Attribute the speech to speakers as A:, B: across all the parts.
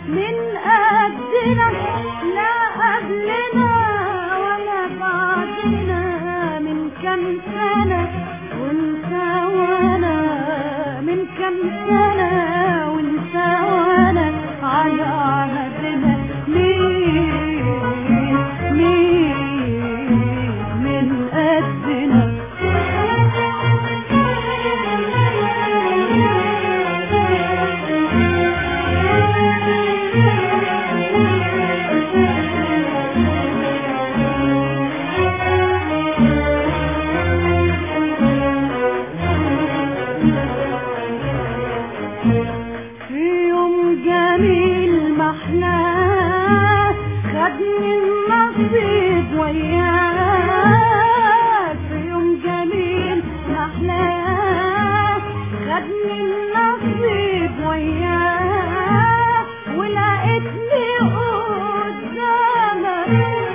A: من قدنا لا قبلنا ولا بعدنا من كم سنة ونساوانا من كم سنة ونساوانا على عهدنا مين مين من قدنا في يوم جميل محلاه خدني النصيب وياه في يوم جميل محلاه خدني النصيب وياه ولقيتني قدامك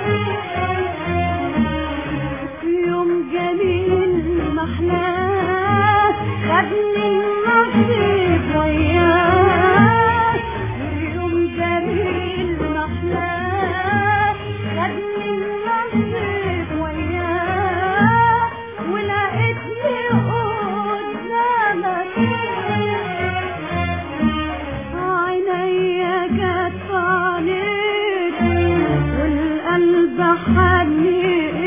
A: في يوم جميل محلاه خدني النصيب وياه في يوم جميل محلاه خدني النصيب وياه ولقيتني قدامك عينيا جت عليك والقلب حني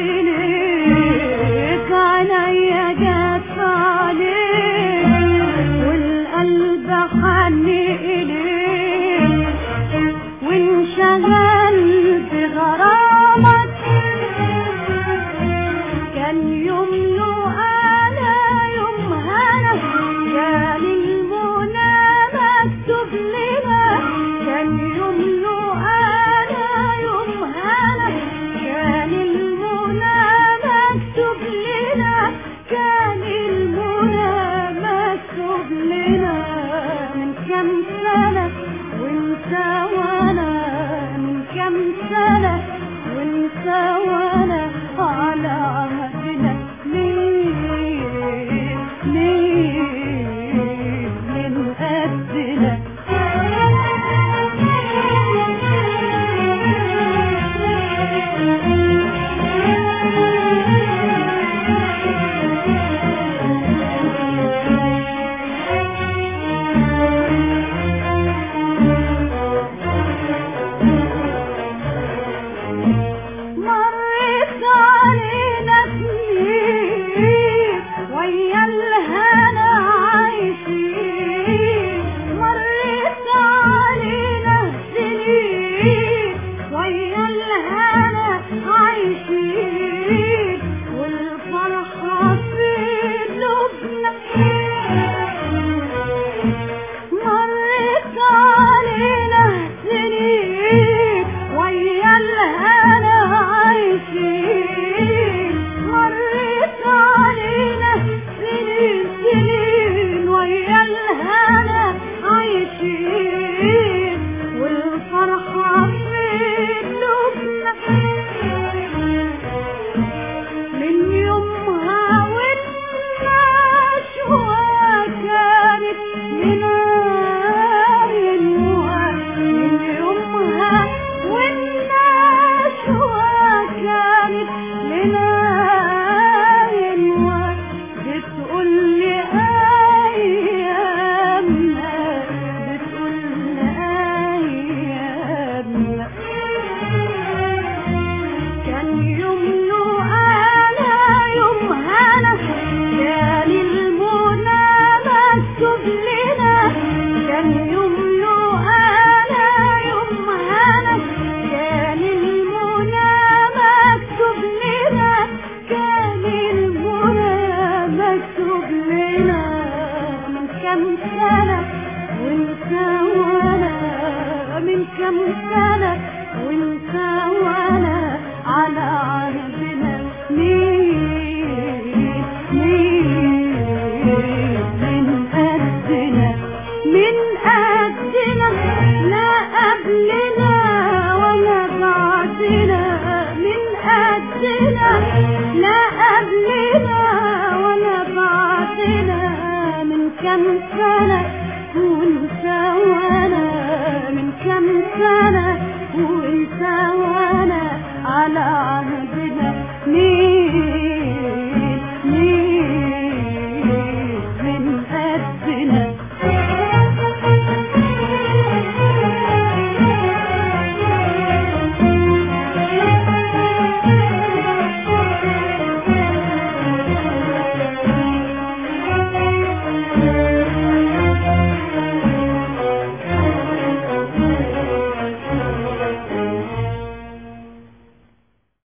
A: إليك عينيا جت عليك والقلب حني إليك وانشغلت بغرامك كان يوم له أنا يوم هنا كان المنى مكتوب لنا كان يوم له أنا يوم هنا كان المنى مكتوب لنا كان المنى مكتوب لنا من كم سنة وانت وانا من كم سنة وانت وانا على عهدنا مين مين من قدنا مرت علينا سنين ويا الهنا عايشين مرت علينا سنين ويا الهنا عايشين والفرحة في قلوبنا مرت علينا سنين ويا الهنا عايشين مرت علينا سنين سنين ويا الهنا عايشين والفرحة في قلوبنا من يومها والنشوة كانت مناينها من يومها والنشوة كانت مناينها بتقول لي أيامنا بتقول لي أيامنا كان يوم له أنا يوم هنا كان المنى مكتوب لنا كان يوم له أنا يوم هنا كان المنى مكتوب لنا كان المنى مكتوب لنا من كم سنة وانت وانا من كم سنة وانت وانا على عهدنا مين مين من قدنا من قدنا لا قبلنا ولا بعدنا من قدنا لا قبلنا ولا بعدنا من كم سنة وانت وانا من كم سنة وانت وانا على عهدنا مين